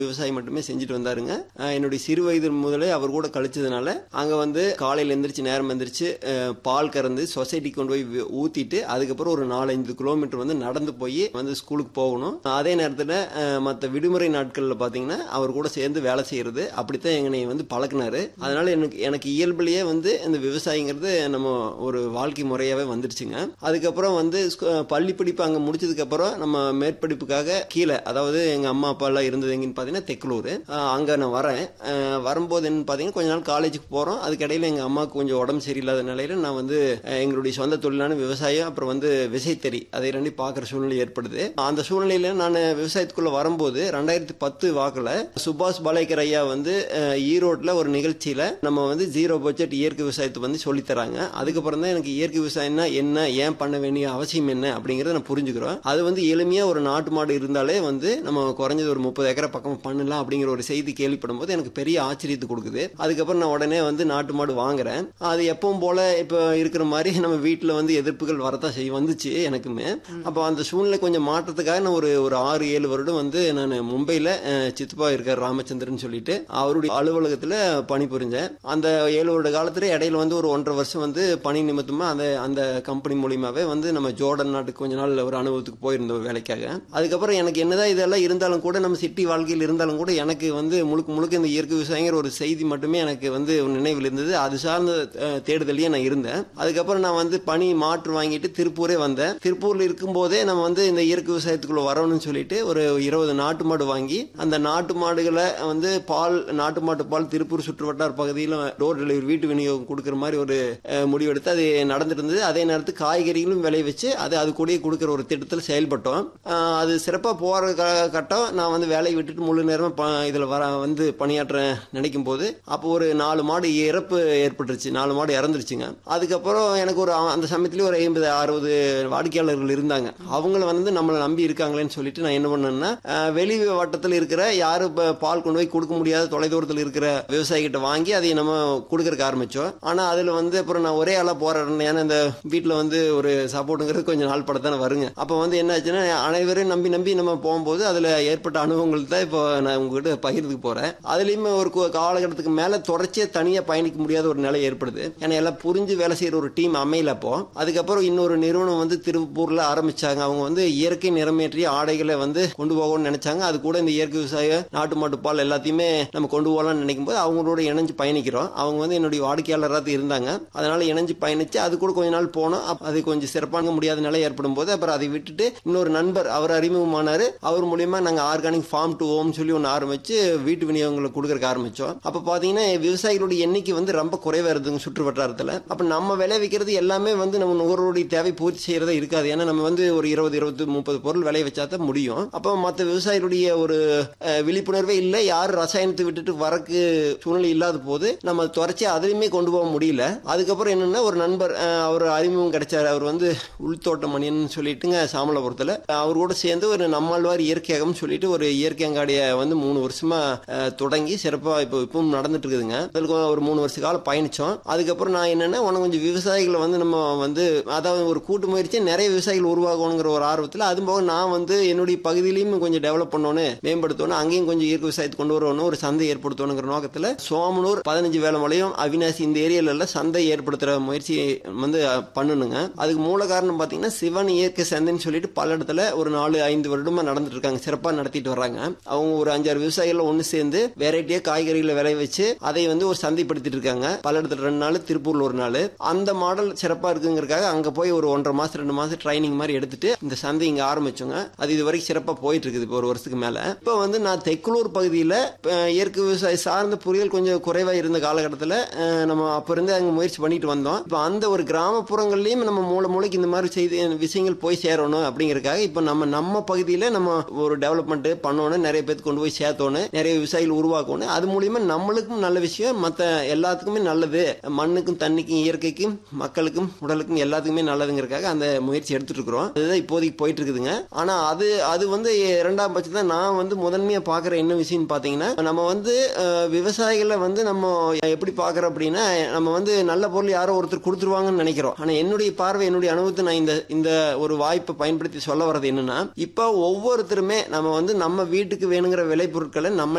விவசாயம் மட்டுமே செஞ்சுட்டு வந்தாருங்க அஹ் என்னுடைய சிறு வயது முதலே அவர் கூட கழிச்சதுனால அங்க வந்து காலையில எந்திரிச்சு நேரம் எந்திரிச்சு அஹ், பால் கறந்து சொசைட்டிக்கு கொண்டு போய் வி- ஊத்திட்டு அதுக்கப்புறம் ஒரு நாலஞ்சு கிலோமீட்டர் வந்து நடந்து போய் வந்து ஸ்கூலுக்கு போகணும் அதே நேரத்தில் மற்ற விடுமுறை நாட்கள்ல பாத்தீங்கன்னா அவர் கூட சேர்ந்து வேலை செய்யறது அப்படித்தான் எங்களை வந்து பழக்கினாரு அதனால எனக்கு எனக்கு இயல்புலயே வந்து இந்த விவசாயிங்கிறது நம்ம ஒரு வாழ்க்கை முறையாவே வந்துருச்சுங்க அதுக்கப்புறம் வந்து ஸ்கூ- பள்ளி படிப்பு அங்க முடிச்சதுக்கு அப்புறம் நம்ம மேற்படிப்புக்காக கீழே அதாவது எங்க அம்மா அப்பா எல்லாம் இருந்தது எங்கன்னு பாத்தீங்கன்னா தெக்கலூர் அஹ் அங்க நான் வரேன் அஹ் வரும்போது என்ன பாத்தீங்கன்னா கொஞ்ச நாள் காலேஜுக்கு போறோம் அதுக்கிடையில எங்க அம்மாவுக்கு கொஞ்சம் உடம்பு சரியில்லாத நிலையில நான் வந்து அஹ் எங்களுடைய சொந்த தொழிலான விவசாயம் அப்புறம் வந்து விசைத்தறி அதை ரெண்டையும் பாக்குற சூழ்நிலை ஏற்படுது அந்த சூழ்நிலையில நான் விவசாயத்துக்குள்ள வரும்போது ரெண்டாயிரத்தி பத்து வாக்குல சுபாஷ் பாலேக்கர் ஐயா வந்து அஹ், ஈரோட்ல ஒரு நிகழ்ச்சியில நம்ம வந்து ஜீரோ பட்ஜெட் இயற்கை விவசாயத்தை வந்து சொல்லி தராங்க அதுக்கப்புறம் தான் எனக்கு இயற்கை விவசாயம்னா என்ன ஏன் பண்ண வேண்டிய அவசியம் என்ன அப்படிங்கறத நான் புரிஞ்சுக்கிறோம் அது வந்து எளிமையா ஒரு நாட்டு மாடு இருந்தாலே வந்து நம்ம குறைஞ்சது ஒரு முப்பது ஏக்கரை பக்கம் பண்ணலாம் அப்படிங்கிற ஒரு செய்தி கேள்விப்படும் போது எனக்கு பெரிய ஆச்சரியத்தை கொடுக்குது அதுக்கப்புறம் நான் உடனே வந்து நாட்டு மாடு வாங்குறேன் அது எப்பவும் போல இப்போ இருக்கிற மாதிரி நம்ம வீட்டுல வந்து எதிர்ப்புகள் வரதான் செய்ய வந்துச்சு எனக்குமே அப்போ அந்த சூழ்நிலை கொஞ்சம் மாற்றத்துக்காக நான் ஒரு ஒரு ஆறு ஏழு வருடம் வந்து நான் மும்பையில அஹ், சித்தப்பா இருக்கார் ராமச்சந்திரன் சொல்லிட்டு அவருடைய அலுவலகத்துல பணிபுரிஞ்சேன் அந்த ஏழு வருட காலத்துல இடையில வந்து ஒரு ஒன்றரை வருஷம் வந்து பணி நிமித்தமா அந்த அந்த கம்பெனி மூலியமாவே வந்து நம்ம ஜோர்டன் நாட்டுக்கு கொஞ்ச நாள் ஒரு அனுபவத்துக்கு போயிருந்தோம் வேலைக்காக அதுக்கப்புறம் எனக்கு என்னதான் இதெல்லாம் இருந்தாலும் கூட நம்ம சிட்டி வாழ்க்கையில் இருந்தாலும் கூட எனக்கு வந்து முழுக்க முழுக்க இந்த இயற்கை விவசாயங்கிற ஒரு செய்தி மட்டுமே எனக்கு வந்து ஒரு நினைவில் இருந்தது அது சார்ந்த அஹ், தேடுதலையே நான் இருந்தேன் அதுக்கப்புறம் நான் வந்து பணி மாற்று வாங்கிட்டு திருப்பூரே வந்தேன் திருப்பூர்ல இருக்கும்போதே நம்ம வந்து இந்த இயற்கை விவசாயத்துக்குள்ள வரணும்னு சொல்லிட்டு ஒரு இருபது நாட்டு மாடு வாங்கி அந்த நாட்டு மாடுகளை வந்து பால் நாட்டு மாட்டு பால் திருப்பூர் சுற்றுவட்டார பகுதியில் டோர் டெலிவரி வீட்டு விநியோகம் கொடுக்குற மாதிரி ஒரு அஹ், முடிவெடுத்து அது நடந்துட்டு இருந்தது அதே நேரத்துக்கு காய்கறிகளும் விளை வச்சு அது அது கூடயே கொடுக்குற ஒரு திட்டத்தில் செயல்பட்டோம் அஹ், அது சிறப்பாக போகிற கட்டம் நான் வந்து வேலையை விட்டுட்டு முழு நேரமாக ப இதில் வர வந்து பணியாற்ற நினைக்கும் போது அப்போ ஒரு நாலு மாடு இறப்பு ஏற்பட்டுருச்சு நாலு மாடு இறந்துருச்சுங்க அதுக்கப்புறம் எனக்கு ஒரு அந்த சமயத்துலேயே ஒரு ஐம்பது அறுபது வாடிக்கையாளர்கள் இருந்தாங்க அவங்கள வந்து நம்மளை நம்பி இருக்காங்களேன்னு சொல்லிட்டு நான் என்ன பண்ணேன்னா அஹ், வெளி வட்டத்தில் இருக்கிற யாரும் இப்போ பால் கொண்டு போய் கொடுக்க முடியாத தொலைதூரத்தில் இருக்கிற விவசாயிகிட்ட வாங்கி அதை நம்ம கொடுக்கறதுக்கு ஆரம்பிச்சோம் ஆனால் அதில் வந்து அப்புறம் நான் ஒரே ஆளாக போறேன் ஏன்னா இந்த வீட்டில் வந்து ஒரு சப்போர்ட்டுங்கிறது கொஞ்சம் நாள் படத்தானே வருங்க அப்போ வந்து என்ன ஆச்சுன்னா அனைவரையும் நம்பி நம்பி நம்ம போகும்போது அதில் ஏற்பட்ட அனுபவங்கள் தான் இப்போ நான் உங்ககிட்ட பகிர்ந்துக்கு போகிறேன் அதுலேயுமே ஒரு கு- காலகட்டத்துக்கு மேலே தொடர்ச்சியாக தனியாக பயணிக்க முடியாத ஒரு நிலை ஏற்படுது ஏன்னா எல்லாம் புரிஞ்சு வேலை செய்கிற ஒரு டீம் அமையல அப்போ அதுக்கப்புறம் இன்னொரு நிறுவனம் வந்து திருப்பூரில் ஆரம்பிச்சாங்க அவங்க வந்து இயற்கை நிறமேற்றிய ஆடைகளை வந்து கொண்டு போகணும்னு நினைச்சாங்க அது கூட இந்த இயற்கை விவசாய நாட்டு மாட்டு பால் எல்லாத்தையுமே நம்ம கொண்டு போகலாம்னு நினைக்கும் போது அவங்களோட இணைஞ்சு பயணிக்கிறோம் அவங்க வந்து என்னுடைய வாடிக்கையாளராக இருந்தாங்க அதனால இணைஞ்சு பயணிச்சு அது கூட கொஞ்ச நாள் போனோம் அப்ப அது கொஞ்சம் சிறப்பாக முடியாத நிலை ஏற்படும் போது அப்புறம் அதை விட்டுட்டு இன்னொரு நண்பர் அவர் அறிமுகமானாரு அவர் மூலியமா நாங்க ஆர்கானிக் ஃபார்ம் டு ஹோம் சொல்லி ஒன்று ஆரம்பிச்சு வீட்டு விநியோகங்களை கொடுக்கறக்கு ஆரம்பிச்சோம் அப்ப பாத்தீங்கன்னா விவசாயிகளுடைய எண்ணிக்கை வந்து ரொம்ப குறைவா இருந்துங்க சுற்று வட்டாரத்துல அப்ப நம்ம விளைவிக்கிறது எல்லாமே வந்து நம்ம நுகர்வோருடைய தேவை பூர்த்தி செய்யறதா இருக்காது ஏன்னா நம்ம வந்து ஒரு இருபது இருபது முப்பது பொருள் விளைய வச்சா தான் முடியும் அப்ப மற்ற விவசாயிகளுடைய ஒரு அஹ், விழிப்புணர்வே இல்லை யார் ரசாயனத்தை விட்டுட்டு வரக்கு சூழ்நிலை இல்லாத போது நம்ம தொடர்ச்சி அதுலயுமே கொண்டு போக முடியல அதுக்கப்புறம் என்னன்னா ஒரு நண்பர் அஹ், அவர் அறிமுகம் கிடைச்சாரு அவர் வந்து உள்தோட்ட மணியன் சொல்லிட்டுங்க சாமலபுரத்துல அவர் கூட சேர்ந்து ஒரு நம்மாழ்வார் இயற்கையகம் சொல்லிட்டு ஒரு இயற்கை அங்காடியை வந்து மூணு வருஷமா அஹ், தொடங்கி சிறப்பா இப்போ இப்பவும் நடந்துட்டு இருக்குதுங்க அதுக்கு ஒரு மூணு வருஷ காலம் பயணிச்சோம் அதுக்கப்புறம் நான் என்னன்னா உனக்கு கொஞ்சம் விவசாயிகளை வந்து நம்ம வந்து அதாவது ஒரு கூட்டு முயற்சி நிறைய விவசாயிகள் உருவாகணுங்கிற ஒரு ஆர்வத்தில் அது போக நான் வந்து என்னுடைய பகுதியிலையும் கொஞ்சம் டெவலப் பண்ணணும் மேம்படுத்தணும் அங்கேயும் கொஞ்சம் இயற்கை விவசாயத்தை கொண்டு வரணும் ஒரு சந்தை ஏற்படுத்தணுங்கிற நோக்கத்தில் சோமனூர் பதினஞ்சு வேலைமலையும் அவினாசி இந்த ஏரியால எல்லாம் சந்தை ஏற்படுத்துற முயற்சி வந்து அஹ், பண்ணணுங்க அதுக்கு மூல காரணம் பார்த்தீங்கன்னா சிவன் இயற்கை சந்தைன்னு சொல்லிட்டு பல இடத்துல ஒரு நாலு ஐந்து வருடமா நடந்துட்டு இருக்காங்க சிறப்பாக நடத்திட்டு வர்றாங்க அவங்க ஒரு அஞ்சாறு விவசாயிகள் ஒன்று சேர்ந்து வெரைட்டியா காய்கறிகளை விளை வச்சு அதை வந்து ஒரு சந்தைப்படுத்திட்டு இருக்காங்க பல இடத்துல ரெண்டு நாள் திருப்பூர்ல ஒரு நாள் அந்த மாடல் சிறப்பா இருக்குங்கிறதுக்காக அங்க போய் ஒரு ஒன்றரை மாசம் ரெண்டு மாசம் ட்ரைனிங் மாதிரி எடுத்துட்டு இந்த சந்தை இங்க ஆரம்பிச்சோங்க அது இது வரைக்கும் சிறப்பா போயிட்டு இருக்குது இப்போ ஒரு வருஷத்துக்கு மேல இப்போ வந்து நான் தெக்குலூர் பகுதியில் இயற்கை விவசாய சார்ந்த புரியல் கொஞ்சம் குறைவா இருந்த காலகட்டத்தில் நம்ம அப்ப இருந்து அங்க முயற்சி பண்ணிட்டு வந்தோம் இப்போ அந்த ஒரு கிராமப்புறங்கள்லயும் நம்ம மூல மூளைக்கு இந்த மாதிரி செய்தி விஷயங்கள் போய் சேரணும் அப்படிங்கறதுக்காக இப்போ நம்ம நம்ம பகுதியில் நம்ம ஒரு டெவலப்மெண்ட் பண்ணணும் நிறைய பேருக்கு கொண்டு போய் சேர்த்தோணும் நிறைய விவசாயிகள் உருவாக்கணும் அது மூலியமா நம்மளுக்கும் நல்ல விஷயம் மற்ற எல்லாத்துக்குமே நல்லது மண்ணுக்கும் தண்ணிக்கும் இயற்கைக்கும் மக்களுக்கும் உடலுக்கும் எல்லாத்துக்குமே நல்லதுங்கிறதுக்காக அந்த முயற்சி எடுத்துட்டு இருக்கிறோம் அதுதான் இப்போதைக்கு போயிட்டு இருக்குதுங்க ஆனா அது அது வந்து இரண்டாம் பட்சத்தை நான் வந்து முதன்மையா பாக்குற என்ன விஷயம் பாத்தீங்கன்னா நம்ம வந்து அஹ், விவசாயிகளை வந்து நம்ம எப்படி பாக்குறோம் அப்படின்னா நம்ம வந்து நல்ல பொருள் யாரோ ஒருத்தர் கொடுத்துருவாங்கன்னு நினைக்கிறோம் ஆனா என்னுடைய பார்வை என்னுடைய அனுபவத்தை நான் இந்த இந்த ஒரு வாய்ப்பை பயன்படுத்தி சொல்ல வர்றது என்னன்னா இப்போ ஒவ்வொருத்தருமே நம்ம வந்து நம்ம வீட்டுக்கு வேணுங்கிற வேணுங்கிற விளைபொருட்களை நம்ம